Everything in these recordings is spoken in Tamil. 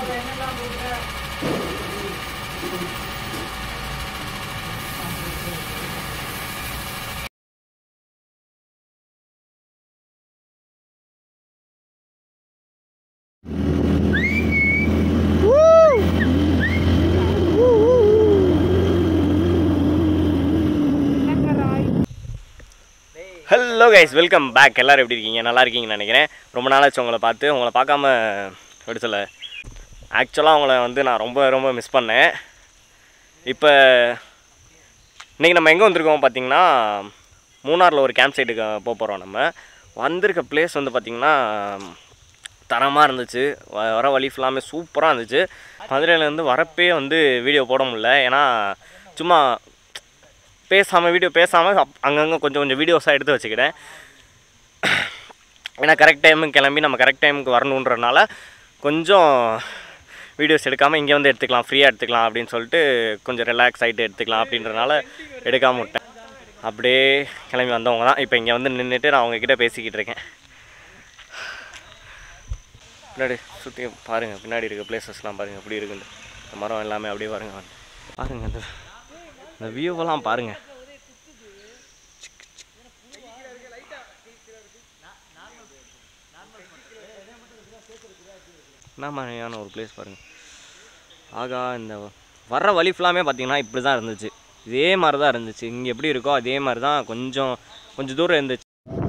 ஹலோ கைஸ் வெல்கம் பேக் எல்லோரும் எப்படி இருக்கீங்க நல்லா இருக்கீங்கன்னு நினைக்கிறேன் ரொம்ப நாளாச்சு உங்களை பார்த்து உங்களை பார்க்காம எப்படி சொல்ல ஆக்சுவலாக உங்களை வந்து நான் ரொம்ப ரொம்ப மிஸ் பண்ணேன் இப்போ இன்றைக்கி நம்ம எங்கே வந்திருக்கோம் பார்த்தீங்கன்னா மூணாரில் ஒரு கேம்ப் சைட்டுக்கு போக போகிறோம் நம்ம வந்திருக்க பிளேஸ் வந்து பார்த்திங்கன்னா தரமாக இருந்துச்சு வ- வர வழி ஃபுல்லாமே சூப்பராக இருந்துச்சு மதுரையிலேருந்து வரப்பே வந்து வீடியோ போட முடியல ஏன்னா சும்மா பேசாமல் வீடியோ பேசாமல் அங்கங்கே கொஞ்சம் கொஞ்சம் வீடியோஸாக எடுத்து வச்சுக்கிட்டேன் ஏன்னா கரெக்ட் டைமுக்கு கிளம்பி நம்ம கரெக்ட் டைமுக்கு வரணுன்றனால கொஞ்சம் வீடியோஸ் எடுக்காமல் இங்கே வந்து எடுத்துக்கலாம் ஃப்ரீயாக எடுத்துக்கலாம் அப்படின்னு சொல்லிட்டு கொஞ்சம் ரிலாக்ஸ் ஆகிட்டு எடுத்துக்கலாம் அப்படின்றனால எடுக்காமல் விட்டேன் அப்படியே கிளம்பி வந்தவங்க தான் இப்போ இங்கே வந்து நின்றுட்டு நான் அவங்கக்கிட்ட பேசிக்கிட்டு இருக்கேன் பின்னாடி சுற்றி பாருங்கள் பின்னாடி இருக்க பிளேசஸ்லாம் பாருங்கள் எப்படி இருக்குன்னு இந்த மரம் எல்லாமே அப்படியே பாருங்க பாருங்கள் இந்த இந்த வியூவெல்லாம் பாருங்கள் என்ன மாதிரியான ஒரு பிளேஸ் பாருங்கள் ஆகா இந்த வர்ற வழி ஃபுல்லாமே பார்த்தீங்கன்னா இப்படி தான் இருந்துச்சு இதே மாதிரி தான் இருந்துச்சு இங்கே எப்படி இருக்கோ அதே மாதிரி தான் கொஞ்சம் கொஞ்சம் தூரம் இருந்துச்சு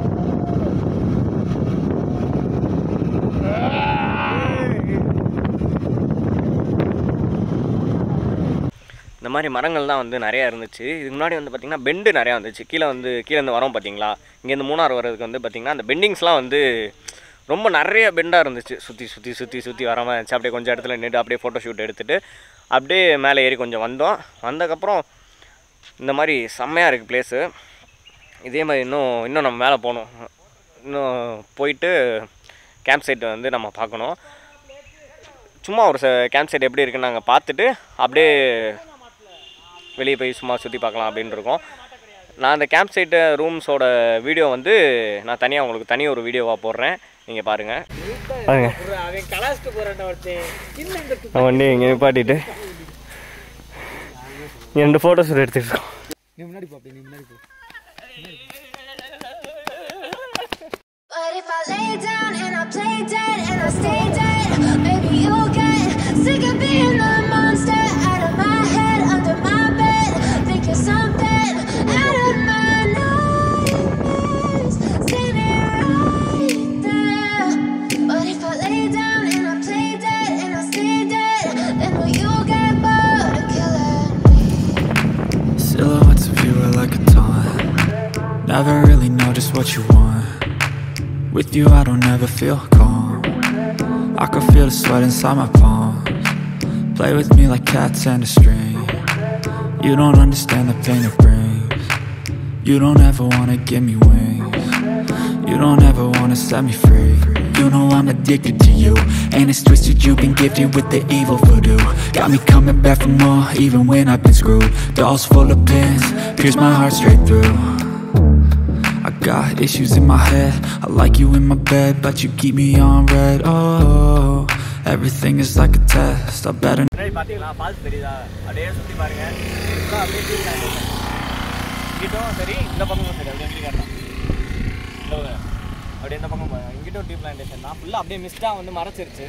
இந்த மாதிரி மரங்கள் தான் வந்து நிறையா இருந்துச்சு இதுக்கு முன்னாடி வந்து பார்த்திங்கன்னா பெண்டு நிறையா வந்துச்சு கீழே வந்து கீழே இருந்து வரோம் பார்த்தீங்களா இங்கேருந்து மூணார் வர்றதுக்கு வந்து பார்த்திங்கன்னா அந்த பெண்டிங்ஸ்லாம் வந்து ரொம்ப நிறைய பெண்டாக இருந்துச்சு சுற்றி சுற்றி சுற்றி சுற்றி வர மாதிரி இருந்துச்சு அப்படியே கொஞ்சம் இடத்துல நின்று அப்படியே ஃபோட்டோ ஷூட் எடுத்துகிட்டு அப்படியே மேலே ஏறி கொஞ்சம் வந்தோம் வந்ததுக்கப்புறம் இந்த மாதிரி செம்மையாக இருக்குது பிளேஸு இதே மாதிரி இன்னும் இன்னும் நம்ம மேலே போகணும் இன்னும் போயிட்டு கேம்ப் சைட்டை வந்து நம்ம பார்க்கணும் சும்மா ஒரு கேம்ப் சைட் எப்படி இருக்குன்னு நாங்கள் பார்த்துட்டு அப்படியே வெளியே போய் சும்மா சுற்றி பார்க்கலாம் அப்படின்னு இருக்கோம் நான் அந்த கேம்ப் சைட்டு ரூம்ஸோட வீடியோ வந்து நான் தனியாக உங்களுக்கு தனி ஒரு வீடியோவாக போடுறேன் நீங்கள் பாருங்கள் பாருங்க அவன் கலாச்சிட்டு போறான்டா ஒருத்தன் சின்ன இந்த நான் வண்டி இங்கே நிப்பாட்டிட்டு இங்க ரெண்டு ஃபோட்டோஸ் எடுத்துகிட்டு இருக்கோம் நீ முன்னாடி போ அப்படி நீ முன்னாடி போ But if I lay down and I play dead and I stay dead, maybe you'll get sick of being the monster out of my head, under my bed. Think you're something out of my nightmares. Standing right there. But if I lay down and I play dead and I stay dead, then will you get bored of killing me? Silhouettes of you are like a taunt Never really know just what you want With you I don't ever feel calm I can feel the sweat inside my palms Play with me like cats and a string You don't understand the pain it brings You don't ever wanna give me wings You don't ever wanna set me free You know I'm addicted to you And it's twisted you've been gifted with the evil voodoo Got me coming back for more even when I've been screwed Dolls full of pins, pierce my heart straight through I got issues in my head I like you in my bed but you keep me on red Oh, everything is like a test I better முன்னாடி பார்த்தீங்களா ஃபால்ஸ் தெரியுதா அப்படியே சுற்றி பாருங்க ஃபுல்லாக அப்படியே டீ இங்கிட்டும் சரி இந்த பக்கமும் சரி அப்படியே எப்படி காட்டலாம் இதோ, அப்படியே இந்த பக்கம் பாருங்க. இங்கிட்டும் டீ பிளான்டேஷன் தான் ஃபுல்லாக அப்படியே மிஸ்டாக வந்து மறைச்சிருச்சு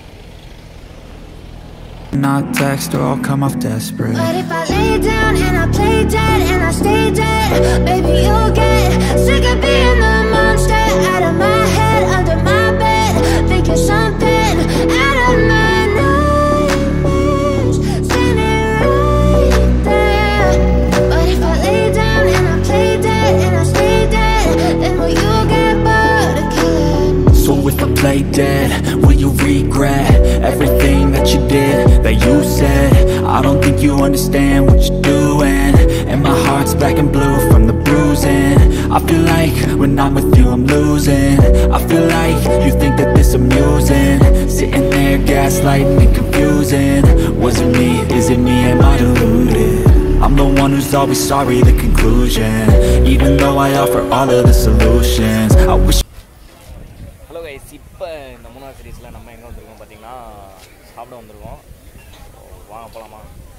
not text or I'll come off desperate But if I lay down and I play dead and I stay dead, maybe you'll get sick of being the monster out of my head, under my bed. Think you're something out of my nightmares, standing right there. But if I lay down and I play dead and I stay dead, then will you get bored of killing me? So if I play dead, will you regret everything that you did, that you said? I don't think you understand what you're doing And my heart's black and blue from the bruising I feel like when I'm with you I'm losing I feel like you think that this amusing Sitting there gaslighting and confusing Was it me, is it me, am I deluded? I'm the one who's always sorry, the conclusion Even though I offer all of the solutions I wish hello guys இப்போ இந்த மூணாவது சீரீஸில் நம்ம எங்கே வந்திருக்கோம் பார்த்தீங்கன்னா பார்த்தீங்கன்னா சாப்பிட வந்திருக்கோம் So, வாங்க போகலாமா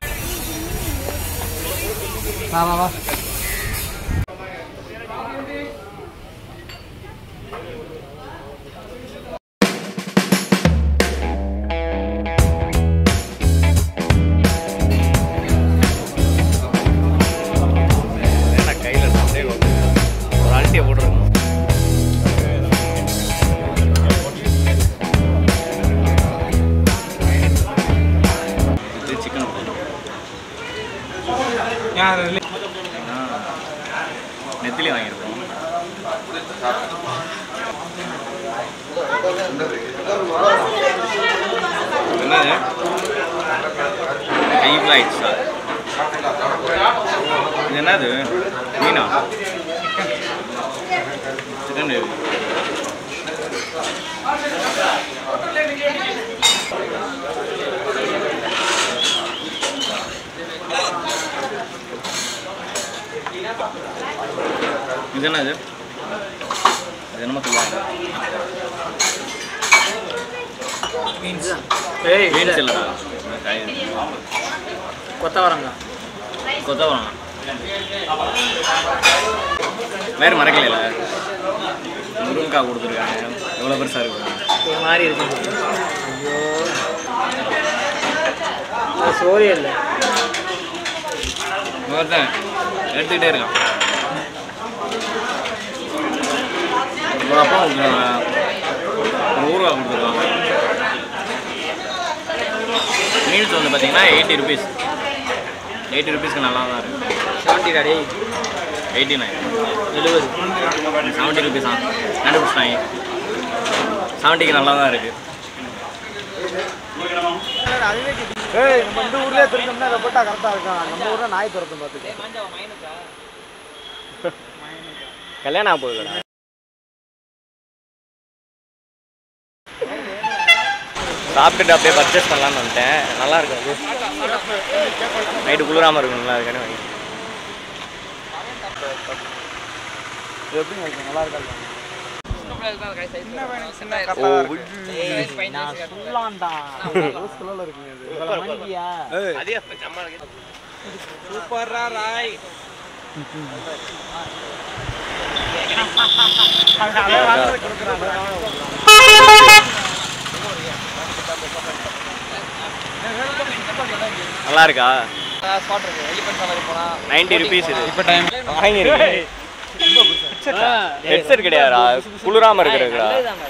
வா வா வா என்ன கையில் அப்படியே ஒரு அல்ட்டியை போட்டுருக்கோம் இது சிக்கன் நெத்திலி வாங்கியிருக்கோம் என்னது கையில் ஆயிடுச்சா இது என்னது மீனா சிக்கன் கிரேவி இது என்னது இது என்னமோ சொல்லுவாங்க ஏய் மீன்ஸ் இல்லைடா காய் கொத்தவரங்காய் கொத்தவரம் வேறு மறக்கலையில முருங்கக்காய் கொடுத்துருக்காங்க எவ்வளோ பெருசாக இருக்கு ஒரு மாதிரி இருக்கு ஐயோ அது சோறே இல்லை ஒருத்தன் எடுத்துக்கிட்டே இருக்கான் ஒரு அப்பா கொடுத்துருக்காங்க ஒரு ஊறுகா கொடுத்துருக்காங்க மீல்ஸ் வந்து பார்த்தீங்கன்னா எயிட்டி ருபீஸ் எயிட்டி ருபீஸ்க்கு நல்லா தான் இருக்குது செவன்ட்டி கடை எயிட்டி நைன் எழுபது செவன்ட்டி ருபீஸா கண்டுபிடிச்சிட்டாங்க செவன்ட்டிக்கு நல்லா தான் இருக்குது ஏய் நம்ம இந்த ஊர்லயே திருந்தோம்னா அதை போட்டா கரெக்டா இருக்கும் நம்ம ஊர்ல நாய் துரத்தும் பார்த்துக்க கல்யாணம் ஆக போகுதுடா சாப்பிட்டுட்டு அப்படியே பர்ச்சேஸ் பண்ணலான்னு வந்துட்டேன் நல்லா இருக்கும் அது நைட்டு குளிராமல் இருக்குங்களா அதுக்கான வாங்கி இது எப்படிங்க இருக்கு நல்லா இருக்கா ஓ நான் சொல்லான்டா ரோஸ் கலர்ல இருக்குங்க அது இவ்வளவு மணிக்கியா அதே சூப்பரா ராய் நல்லா இருக்கா நைன்டி ருபீஸ் இது இப்போ டைம் வாங்கியிருக்கேன் ஹெட்செட் கிடையாதுடா குளிராமல் இருக்கிறதுடா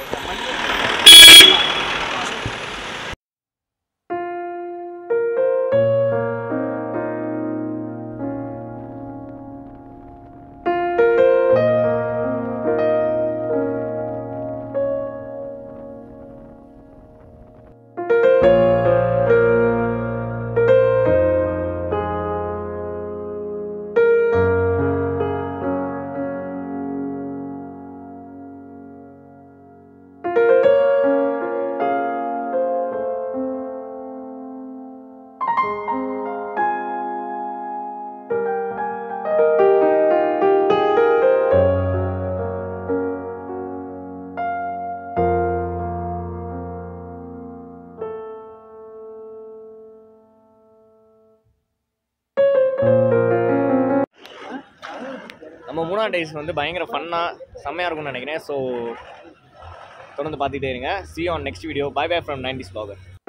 நம்ம மூணாம் டேஸ் வந்து பயங்கர ஃபன்னாக செம்மையாக இருக்கும்னு நினைக்கிறேன் ஸோ தொடர்ந்து பார்த்துட்டே இருங்க see on next video bye bye from nineties Blogger